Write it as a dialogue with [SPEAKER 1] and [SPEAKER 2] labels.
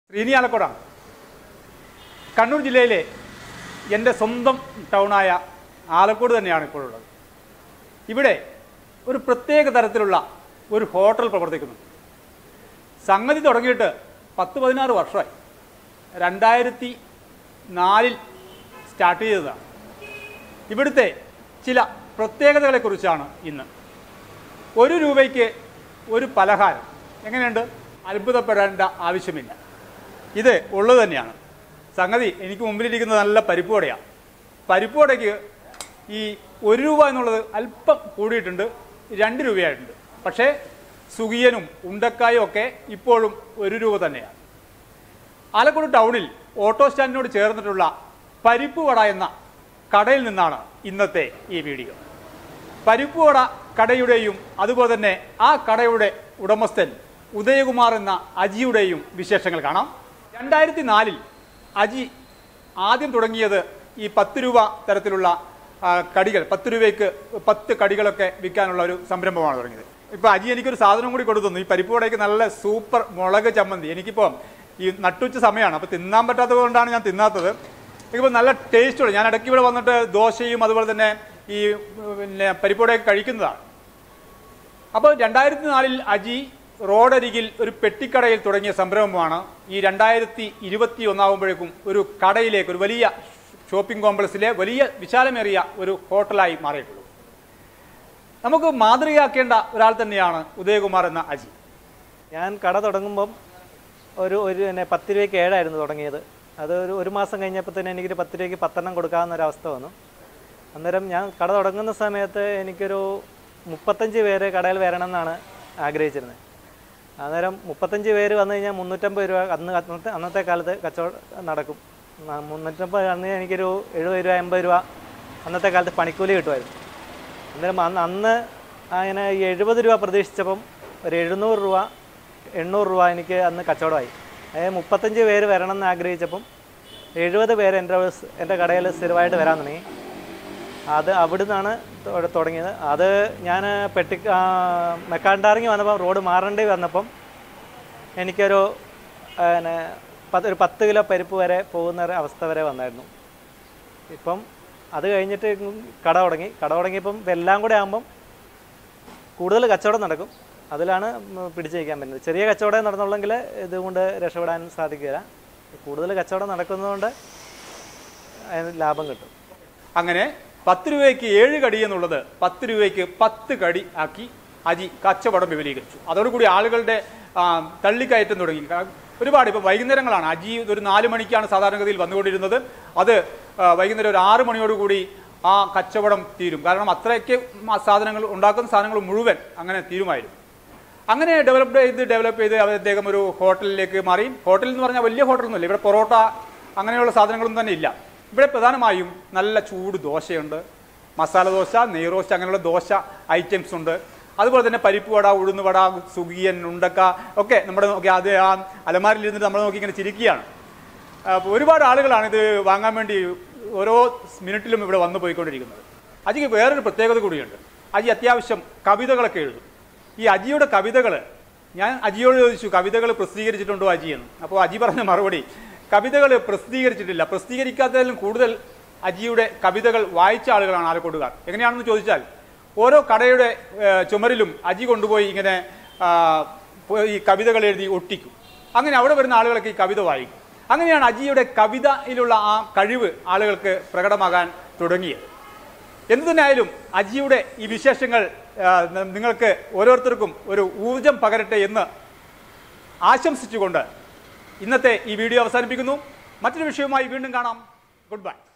[SPEAKER 1] ശ്രീനി ആലക്കോടാണ് കണ്ണൂർ ജില്ലയിലെ എൻ്റെ സ്വന്തം ടൗണായ ആലക്കോട് തന്നെയാണ് ഇപ്പോഴുള്ളത് ഇവിടെ ഒരു പ്രത്യേക തരത്തിലുള്ള ഒരു ഹോട്ടൽ പ്രവർത്തിക്കുന്നു സംഗതി തുടങ്ങിയിട്ട് പത്ത് പതിനാറ് വർഷമായി രണ്ടായിരത്തി നാലിൽ സ്റ്റാർട്ട് ചെയ്തതാണ് ഇവിടുത്തെ ചില പ്രത്യേകതകളെക്കുറിച്ചാണ് ഇന്ന് ഒരു രൂപയ്ക്ക് ഒരു പലഹാരം എങ്ങനെയുണ്ട് അത്ഭുതപ്പെടേണ്ട ആവശ്യമില്ല ഇത് ഉള്ളത് തന്നെയാണ് സംഗതി എനിക്ക് മുമ്പിലിരിക്കുന്നത് നല്ല പരിപ്പ് വടയാണ് പരിപ്പ് വടയ്ക്ക് ഈ ഒരു രൂപ എന്നുള്ളത് അല്പം കൂടിയിട്ടുണ്ട് രണ്ട് രൂപയായിട്ടുണ്ട് പക്ഷേ സുഖിയനും ഉണ്ടക്കായും ഒക്കെ ഇപ്പോഴും ഒരു രൂപ തന്നെയാണ് ആലക്കോട് ടൗണിൽ ഓട്ടോ സ്റ്റാൻഡിനോട് ചേർന്നിട്ടുള്ള പരിപ്പ് വട എന്ന കടയിൽ നിന്നാണ് ഇന്നത്തെ ഈ വീഡിയോ പരിപ്പ് വട കടയുടെയും അതുപോലെ തന്നെ ആ കടയുടെ ഉടമസ്ഥൻ ഉദയകുമാർ എന്ന അജിയുടെയും വിശേഷങ്ങൾ കാണാം രണ്ടായിരത്തി നാലിൽ അജി ആദ്യം തുടങ്ങിയത് ഈ പത്ത് രൂപ തരത്തിലുള്ള ആ, കടികൾ പത്ത് രൂപയ്ക്ക് പത്ത് കടികളൊക്കെ വിൽക്കാനുള്ള ഒരു സംരംഭമാണ് തുടങ്ങിയത് ഇപ്പൊ അജി എനിക്കൊരു സാധനം കൂടി കൊടുത്തു തന്നു ഈ പരിപ്പ് വടയ്ക്ക് നല്ല സൂപ്പർ മുളക് ചമ്മന്തി എനിക്കിപ്പോൾ ഈ നട്ടുച്ച സമയമാണ് അപ്പോൾ തിന്നാൻ പറ്റാത്തത് കൊണ്ടാണ് ഞാൻ തിന്നാത്തത് എനിക്കിപ്പോൾ നല്ല ടേസ്റ്റുള്ള ഞാൻ ഇടയ്ക്ക് ഇവിടെ വന്നിട്ട് ദോശയും അതുപോലെ തന്നെ ഈ പിന്നെ പരിപ്പോടയൊക്കെ കഴിക്കുന്നതാണ് അപ്പോൾ രണ്ടായിരത്തി നാലിൽ അജി റോഡരികിൽ ഒരു പെട്ടിക്കടയിൽ തുടങ്ങിയ സംരംഭമാണ് ഈ രണ്ടായിരത്തി ഇരുപത്തി ഒന്നാകുമ്പോഴേക്കും ഒരു കടയിലേക്ക് ഒരു വലിയ ഷോപ്പിംഗ് കോംപ്ലക്സിലെ വലിയ വിശാലമേറിയ ഒരു ഹോട്ടലായി മാറിയിട്ടുള്ളൂ നമുക്ക് മാതൃകയാക്കേണ്ട ഒരാൾ തന്നെയാണ് ഉദയകുമാർ എന്ന അജി
[SPEAKER 2] ഞാൻ കട തുടങ്ങുമ്പം ഒരു ഒരു പിന്നെ പത്ത് രൂപയ്ക്ക് ഏഴായിരുന്നു തുടങ്ങിയത് അത് ഒരു ഒരു മാസം കഴിഞ്ഞപ്പോൾ തന്നെ എനിക്കൊരു പത്ത് രൂപയ്ക്ക് പത്തെണ്ണം കൊടുക്കാവുന്ന ഒരു അവസ്ഥ വന്നു അന്നേരം ഞാൻ കട തുടങ്ങുന്ന സമയത്ത് എനിക്കൊരു മുപ്പത്തഞ്ച് പേര് കടയിൽ വരണം എന്നാണ് ആഗ്രഹിച്ചിരുന്നത് അന്നേരം മുപ്പത്തഞ്ച് പേര് വന്നു കഴിഞ്ഞാൽ മുന്നൂറ്റമ്പത് രൂപ അന്ന് അന്നത്തെ അന്നത്തെ കാലത്ത് കച്ചവടം നടക്കും ആ, മുന്നൂറ്റമ്പത് അന്ന് എനിക്കൊരു എഴുപത് രൂപ എൺപത് രൂപ അന്നത്തെ കാലത്ത് പണിക്കൂലി കിട്ടുമായിരുന്നു അന്നേരം അന്ന് അന്ന് അങ്ങനെ ഈ എഴുപത് രൂപ പ്രതീക്ഷിച്ചപ്പം ഒരു എഴുന്നൂറ് രൂപ എണ്ണൂറ് രൂപ എനിക്ക് അന്ന് കച്ചവടമായി അതായത് മുപ്പത്തഞ്ച് പേര് വരണം എന്ന് ആഗ്രഹിച്ചപ്പം എഴുപത് പേര് എൻ്റെ സ് എൻ്റെ കടയിൽ സ്ഥിരമായിട്ട് വരാൻ തുടങ്ങി അത് അവിടുന്നാണ് തൊ- തുടങ്ങിയത് അത് ഞാൻ പെട്ടി മെക്കാണ്ടാറിങ്ങി വന്നപ്പം റോഡ് മാറേണ്ടി വന്നപ്പം എനിക്കൊരു പിന്നെ പത്ത് ഒരു പത്ത് കിലോ പരിപ്പ് വരെ പോകുന്ന ഒരു അവസ്ഥ വരെ വന്നായിരുന്നു ഇപ്പം അത് കഴിഞ്ഞിട്ട് കട തുടങ്ങി കട തുടങ്ങിയപ്പം ഇതെല്ലാം കൂടെ ആകുമ്പം കൂടുതൽ കച്ചവടം നടക്കും അതിലാണ് ഉം പിടിച്ചു നിൽക്കാൻ പറ്റുന്നത് ചെറിയ കച്ചവടം നടന്നുള്ളെങ്കിൽ ഇതുകൊണ്ട് രക്ഷപ്പെടാൻ സാധിക്കില്ല കൂടുതൽ കച്ചവടം നടക്കുന്നതുകൊണ്ട് അതിന് ലാഭം കിട്ടും
[SPEAKER 1] അങ്ങനെ പത്ത് രൂപയ്ക്ക് ഏഴ് കടി എന്നുള്ളത് പത്ത് രൂപയ്ക്ക് പത്ത് കടി ആക്കി അജി കച്ചവടം വിപുലീകരിച്ചു അതോടുകൂടി ആളുകളുടെ ആ, തള്ളിക്കയറ്റം തുടങ്ങി കാ- ഒരുപാട് ഇപ്പോൾ വൈകുന്നേരങ്ങളാണ് അജി ഒരു നാല് മണിക്കാണ് സാധാരണഗതിയിൽ വന്നുകൊണ്ടിരുന്നത് അത് ആ, വൈകുന്നേരം ഒരു ആറ് മണിയോടുകൂടി ആ കച്ചവടം തീരും കാരണം അത്രയ്ക്ക് മ- സാധനങ്ങൾ ഉണ്ടാക്കുന്ന സാധനങ്ങൾ മുഴുവൻ അങ്ങനെ തീരുമായിരുന്നു അങ്ങനെ ഡെവലപ്പ് ചെയ്ത് ഡെവലപ്പ് ചെയ്ത് അവർ അദ്ദേഹം ഒരു ഹോട്ടലിലേക്ക് മാറി ഹോട്ടൽ എന്ന് പറഞ്ഞാൽ വലിയ ഹോട്ടലൊന്നുമില്ല ഇവിടെ പൊറോട്ട അങ്ങനെയുള്ള സാധനങ്ങളൊന്നും തന്നെ ഇല്ല ഇവിടെ പ്രധാനമായും നല്ല ചൂട് ദോശയുണ്ട് മസാല ദോശ നെയ് റോസ്റ്റ് അങ്ങനെയുള്ള ദോശ ഐറ്റംസ് ഉണ്ട് അതുപോലെ തന്നെ പരിപ്പ് വട ഉഴുന്ന് വട സുഗിയൻ ഉണ്ടക്ക ഒക്കെ നമ്മുടെ നോക്കി അത് ആ അലമാരിൽ ഇരുന്നിട്ട് നമ്മൾ നോക്കി ഇങ്ങനെ ചിരിക്കുകയാണ് അപ്പോൾ ഒരുപാട് ആളുകളാണ് ഇത് വാങ്ങാൻ വേണ്ടി ഓരോ മിനിറ്റിലും ഇവിടെ വന്നു പോയിക്കൊണ്ടിരിക്കുന്നത് അജിക്ക് വേറൊരു പ്രത്യേകത കൂടിയുണ്ട് അജി അത്യാവശ്യം കവിതകളൊക്കെ എഴുതും ഈ അജിയുടെ കവിതകൾ ഞാൻ അജിയോട് ചോദിച്ചു കവിതകൾ പ്രസിദ്ധീകരിച്ചിട്ടുണ്ടോ അജി എന്ന് അപ്പോൾ അജി പറഞ്ഞ മറുപടി കവിതകൾ പ്രസിദ്ധീകരിച്ചിട്ടില്ല പ്രസിദ്ധീകരിക്കാത്തതിലും കൂടുതൽ അജിയുടെ കവിതകൾ വായിച്ച ആളുകളാണ് ആലക്കോട്ടുകാർ എങ്ങനെയാണെന്ന് ചോദിച്ചാൽ ഓരോ കടയുടെ ഏഹ്, ചുമരിലും അജി കൊണ്ടുപോയി ഇങ്ങനെ ആ, ഈ കവിതകൾ എഴുതി ഒട്ടിക്കും അങ്ങനെ അവിടെ വരുന്ന ആളുകളൊക്കെ ഈ കവിത വായിക്കും അങ്ങനെയാണ് അജിയുടെ കവിതയിലുള്ള ആ കഴിവ് ആളുകൾക്ക് പ്രകടമാകാൻ തുടങ്ങിയത് എന്തു തന്നെയായാലും അജിയുടെ ഈ വിശേഷങ്ങൾ ആ, ന- നിങ്ങൾക്ക് ഓരോരുത്തർക്കും ഒരു ഊർജം പകരട്ടെ എന്ന് ആശംസിച്ചുകൊണ്ട് ഇന്നത്തെ ഈ വീഡിയോ അവസാനിപ്പിക്കുന്നു മറ്റൊരു വിഷയവുമായി വീണ്ടും കാണാം ഗുഡ് ബൈ